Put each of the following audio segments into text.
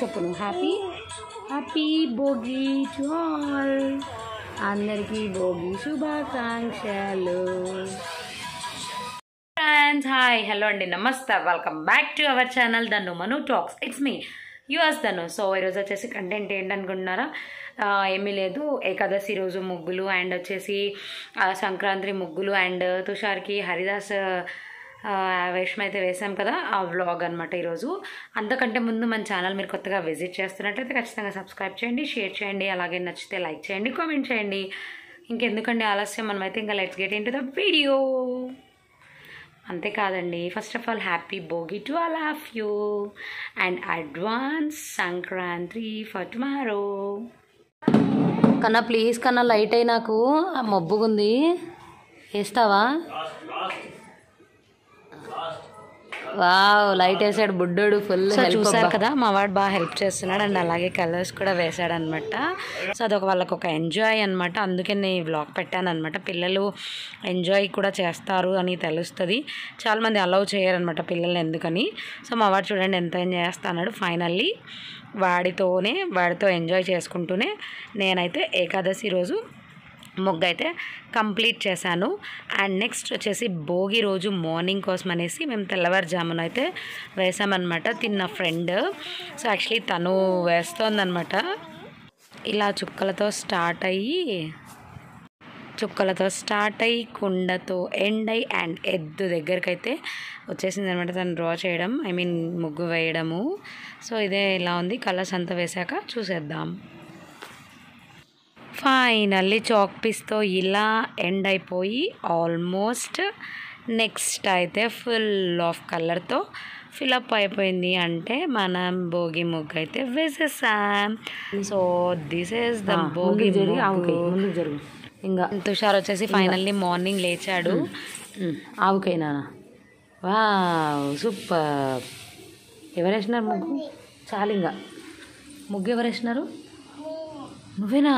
చెప్పు నువ్వు happy happy Bhogi to all అందరికీ భోగి శుభాకాంక్షలు ఫ్రెండ్స్ హాయ్ హలో అండి నమస్తే welcome back to our channel Dhanu Manu talks it's me US Dhanu so ఈరోజు వచ్చేసి కంటెంట్ ఏంటనుకుంటున్నారా ఆ, ఏమీ లేదు ఏకాదశి రోజు ముగ్గులు అండ్ వచ్చేసి ఆ, సంక్రాంతి ముగ్గులు అండ్ తుషార్కి హరిదాస్ ఆ, వేషం అయితే వేసాం కదా ఆ వ్లాగ్ అనమాట ఈరోజు అంతకంటే ముందు మన ఛానల్ మీరు కొత్తగా విజిట్ చేస్తున్నట్టయితే ఖచ్చితంగా సబ్స్క్రైబ్ చేయండి షేర్ చేయండి అలాగే నచ్చితే లైక్ చేయండి కామెంట్ చేయండి ఇంకెందుకండి ఆలస్యం మనమైతే ఇంకా let's get into the video అంతేకాదండి first of all happy Bhogi to all of you and advance Sankranti for tomorrow కన్నా ప్లీజ్ కన్నా లైట్ అయి నాకు ఆ మబ్బుగుంది వేస్తావా వావ్ లైట్ వేసాడు బుడ్డోడు ఫుల్ చూసారు కదా మా వాడు బాగా హెల్ప్ చేస్తున్నాడు అండ్ అలాగే కలర్స్ కూడా వేసాడు అనమాట సో అదొక వాళ్ళకి ఒక ఎంజాయ్ అనమాట అందుకే నేను ఈ వ్లాగ్ పెట్టాను అనమాట పిల్లలు ఎంజాయ్ కూడా చేస్తారు అని తెలుస్తుంది చాలామంది అలౌ చేయరనమాట పిల్లల్ని ఎందుకని సో మా వాడు చూడండి ఎంత ఎంజాయ్ చేస్తున్నాడు ఫైనల్లీ వాడితోనే వాడితో ఎంజాయ్ చేసుకుంటూనే నేనైతే ఏకాదశి రోజు ముగ్గు అయితే కంప్లీట్ చేశాను అండ్ నెక్స్ట్ వచ్చేసి భోగి రోజు మార్నింగ్ కోసం అనేసి మేము తెల్లవారుజామున అయితే వేసామన్నమాట తిన్న ఫ్రెండ్ సో యాక్చువల్లీ తను వేస్తోందనమాట ఇలా చుక్కలతో స్టార్ట్ అయ్యి చుక్కలతో స్టార్ట్ అయ్యి కుండతో ఎండ్ అయ్యి అండ్ ఎద్దు దగ్గరికి అయితే వచ్చేసింది అనమాట తను డ్రా చేయడం ఐ మీన్ ముగ్గు వేయడము సో ఇదే ఇలా ఉంది కలర్స్ అంతా వేసాక చూసేద్దాం ఫైనల్లీ చాక్ పీస్తో ఇలా ఎండ్ అయిపోయి ఆల్మోస్ట్ నెక్స్ట్ అయితే ఫుల్ ఆఫ్ కలర్తో ఫిలప్ అయిపోయింది అంటే మనం భోగి ముగ్గు అయితే వేసేసాం so this is the Bhogi ముందుకు జరుగు ఇంకా తుషార్ వచ్చేసి ఫైనల్లీ మార్నింగ్ లేచాడు ఆవుకైనా వావ్ సూపర్ ఎవరు వేసినారు ముగ్గు చాలు ఇంకా ముగ్గు ఎవరు వేసినారు నువ్వేనా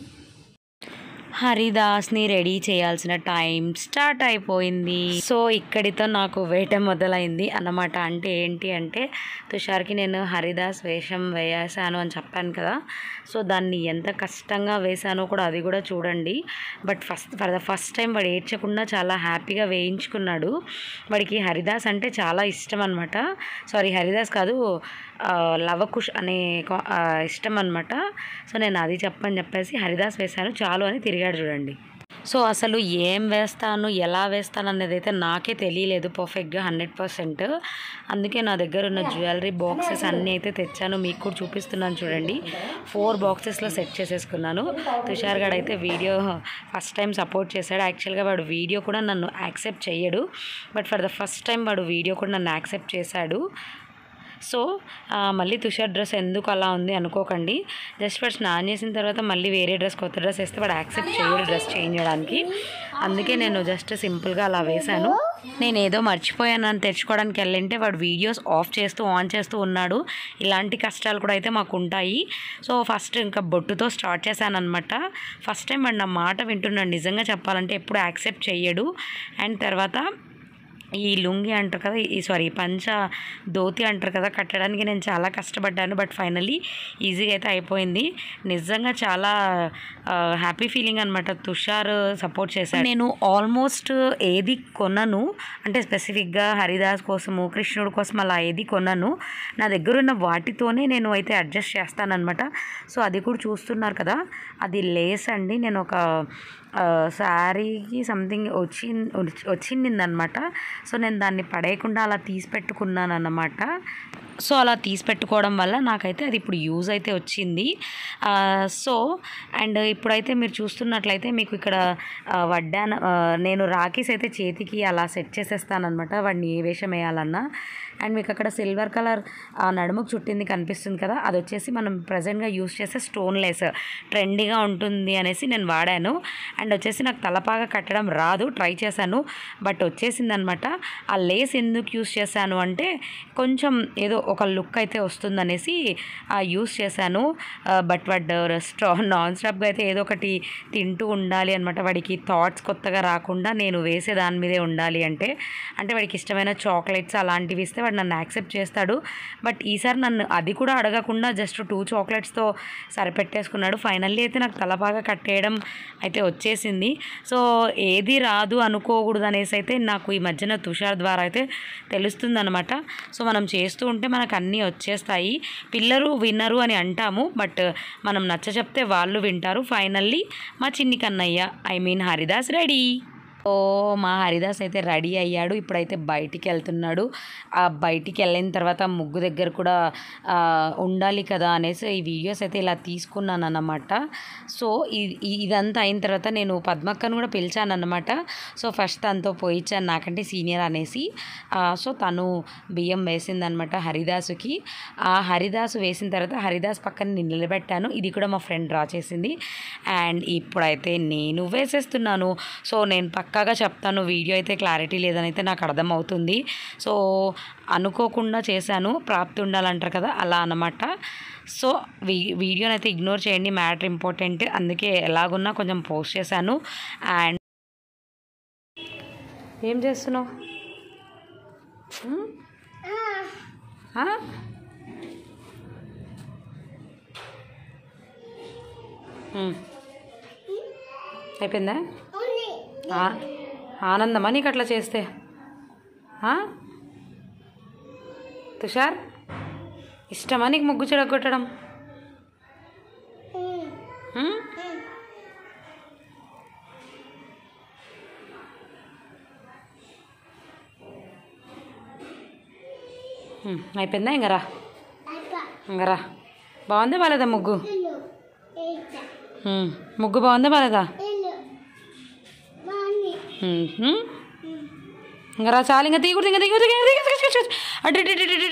హరిదాస్ని రెడీ చేయాల్సిన టైం స్టార్ట్ అయిపోయింది సో ఇక్కడితో నాకు వేట మొదలైంది అన్నమాట అంటే ఏంటి అంటే తుషార్కి నేను హరిదాస్ వేషం వేసాను అని చెప్పాను కదా సో దాన్ని ఎంత కష్టంగా వేసానో కూడా అది కూడా చూడండి but first for the first time వాడు ఏడ్చకుండా చాలా హ్యాపీగా వేయించుకున్నాడు వాడికి హరిదాస్ అంటే చాలా ఇష్టం అనమాట సారీ హరిదాస్ కాదు ఆ, లవకుష్ అనే కా- ఆ, ఇష్టం అనమాట సో నేను అది చెప్పని చెప్పేసి హరిదాస్ వేశాను చాలు అని తిరిగాడు చూడండి సో అసలు ఏం వేస్తాను ఎలా వేస్తాను అనేది అయితే నాకే తెలియలేదు పర్ఫెక్ట్గా హండ్రెడ్ పర్సెంట్ అందుకే నా దగ్గర ఉన్న జ్యువెలరీ బాక్సెస్ అన్నీ అయితే తెచ్చాను మీకు కూడా చూపిస్తున్నాను చూడండి ఫోర్ బాక్సెస్లో సెట్ చేసేసుకున్నాను తుషార్ గడ్ అయితే వీడియో ఫస్ట్ టైం సపోర్ట్ చేశాడు యాక్చువల్గా వాడు వీడియో కూడా నన్ను యాక్సెప్ట్ చేయడు but for the first time వాడు వీడియో కూడా నన్ను యాక్సెప్ట్ చేశాడు సో ఆ, మళ్ళీ తుషార్ డ్రెస్ ఎందుకు అలా ఉంది అనుకోకండి జస్ట్ వాడు స్నానం చేసిన తర్వాత మళ్ళీ వేరే డ్రెస్ కొత్త డ్రెస్ వేస్తే వాడు యాక్సెప్ట్ చేయడు డ్రెస్ చేంజ్ చేయడానికి అందుకే నేను జస్ట్ సింపుల్గా అలా వేశాను నేను ఏదో మర్చిపోయాను అని తెచ్చుకోవడానికి వెళ్ళింటే వాడు వీడియోస్ ఆఫ్ చేస్తూ ఆన్ చేస్తూ ఉన్నాడు ఇలాంటి కష్టాలు కూడా అయితే మాకు ఉంటాయి సో ఫస్ట్ ఇంకా బొట్టుతో స్టార్ట్ చేశాను అనమాట ఫస్ట్ టైం వాడు నా మాట వింటున్నాడు నిజంగా చెప్పాలంటే ఎప్పుడు యాక్సెప్ట్ చెయ్యడు అండ్ తర్వాత ఈ లుంగి అంటారు కదా ఈ సారీ పంచ ధోతి అంటారు కదా కట్టడానికి నేను చాలా కష్టపడ్డాను బట్ ఫైనలీ ఈజీగా అయితే అయిపోయింది నిజంగా చాలా హ్యాపీ ఫీలింగ్ అనమాట తుషార్ సపోర్ట్ చేశాడు నేను ఆల్మోస్ట్ ఏది కొనను అంటే స్పెసిఫిక్గా హరిదాస్ కోసము కృష్ణుడు కోసం అలా ఏది కొనను నా దగ్గర ఉన్న వాటితోనే నేను అయితే అడ్జస్ట్ చేస్తానన్నమాట సో అది కూడా చూస్తున్నారు కదా అది లేస్ అండి నేను ఒక శారీకి సంథింగ్ వచ్చి వచ్చిందనమాట సో నేను దాన్ని పడేయకుండా అలా తీసి పెట్టుకున్నాను అన్నమాట సో అలా తీసి పెట్టుకోవడం వల్ల నాకైతే అది ఇప్పుడు యూజ్ అయితే వచ్చింది ఆ, సో అండ్ ఇప్పుడైతే మీరు చూస్తున్నట్లయితే మీకు ఇక్కడ ఆ, వడ్డాన ఆ, నేను రాఖీస్ అయితే చేతికి అలా సెట్ చేసేస్తానమాట వాడిని ఏ వేషం వేయాలన్నా అండ్ మీకు అక్కడ సిల్వర్ కలర్ ఆ నడుముకు చుట్టింది కనిపిస్తుంది కదా అది వచ్చేసి మనం ప్రజెంట్గా యూస్ చేసే స్టోన్ లేస్ ట్రెండీగా ఉంటుంది అనేసి నేను వాడాను అండ్ వచ్చేసి నాకు తలపాగా కట్టడం రాదు ట్రై చేశాను బట్ వచ్చేసింది అనమాట ఆ లేస్ ఎందుకు యూస్ చేశాను అంటే కొంచెం ఏదో ఒక లుక్ అయితే వస్తుందనేసి యూస్ చేశాను బట్ వాడు స్టా నాన్ స్టాప్గా అయితే ఏదో ఒకటి తింటూ ఉండాలి అనమాట వాడికి థాట్స్ కొత్తగా రాకుండా నేను వేసే దాని మీదే ఉండాలి అంటే అంటే వాడికి ఇష్టమైన చాక్లెట్స్ అలాంటివి ఇస్తే వాడు నన్ను యాక్సెప్ట్ చేస్తాడు బట్ ఈసారి నన్ను అది కూడా అడగకుండా జస్ట్ టూ చాక్లెట్స్తో సరిపెట్టేసుకున్నాడు ఫైనల్లీ అయితే నాకు తల బాగా కట్టేయడం అయితే వచ్చేసింది సో ఏది రాదు అనుకోకూడదు అనేసి అయితే నాకు ఈ మధ్యన తుషార్ ద్వారా అయితే తెలుస్తుంది అనమాట సో మనం చేస్తూ ఉంటే మనకు అన్నీ వచ్చేస్తాయి పిల్లలు వినరు అని అంటాము బట్ మనం నచ్చ చెప్తే వాళ్ళు వింటారు ఫైనల్లీ మా చిన్ని Kannayya I mean Haridas ready ఓ మా హరిదాస్ అయితే రెడీ అయ్యాడు ఇప్పుడైతే బయటికి వెళ్తున్నాడు ఆ బయటికి వెళ్ళిన తర్వాత ముగ్గు దగ్గర కూడా ఆ, ఉండాలి కదా అనేసి ఈ వీడియోస్ అయితే ఇలా తీసుకున్నాను అన్నమాట సో ఇ- ఇ- ఇదంతా అయిన తర్వాత నేను పద్మక్కను కూడా పిలిచాను అన్నమాట సో ఫస్ట్ తనతో పోయిచ్చాను నాకంటే సీనియర్ అనేసి ఆ, సో తను బియ్యం వేసిందనమాట హరిదాసుకి ఆ హరిదాసు వేసిన తర్వాత హరిదాస్ పక్కన నేను నిలబెట్టాను ఇది కూడా మా ఫ్రెండ్ డ్రా చేసింది అండ్ ఇప్పుడైతే నేను వేసేస్తున్నాను సో నేను పక్కాగా చెప్తాను వీడియో అయితే క్లారిటీ లేదని అయితే నాకు అర్థమవుతుంది సో అనుకోకుండా చేశాను ప్రాప్తి ఉండాలంటారు కదా అలా అన్నమాట సో వీ వీడియోని అయితే ఇగ్నోర్ చేయండి మ్యాటర్ ఇంపార్టెంట్ అందుకే ఎలాగున్నా కొంచెం పోస్ట్ చేశాను అండ్ ఏం చేస్తున్నావు ఉమ్? ఆ? ఉమ్. అయిపోయిందా ఆ- ఆనందమా నీకు అట్లా చేస్తే ఆ? తుషార్ ఇష్టమా నీకు ముగ్గు చెడగొట్టడం ఉమ్? ఉమ్, అయిపోయిందా ఇంగరా ఇంగరా బాగుందా బాలేదా ముగ్గు ఉమ్, ముగ్గు బాగుందా బాలేదా ఉమ్, ఉమ్. ఇంగరా చాలు ఇంకా తీయకూడదు ఇంకా తీయకూడదు ఇంకా తీయకూడదు. అటు ఇటు ఇటు ఇటు ఇటు.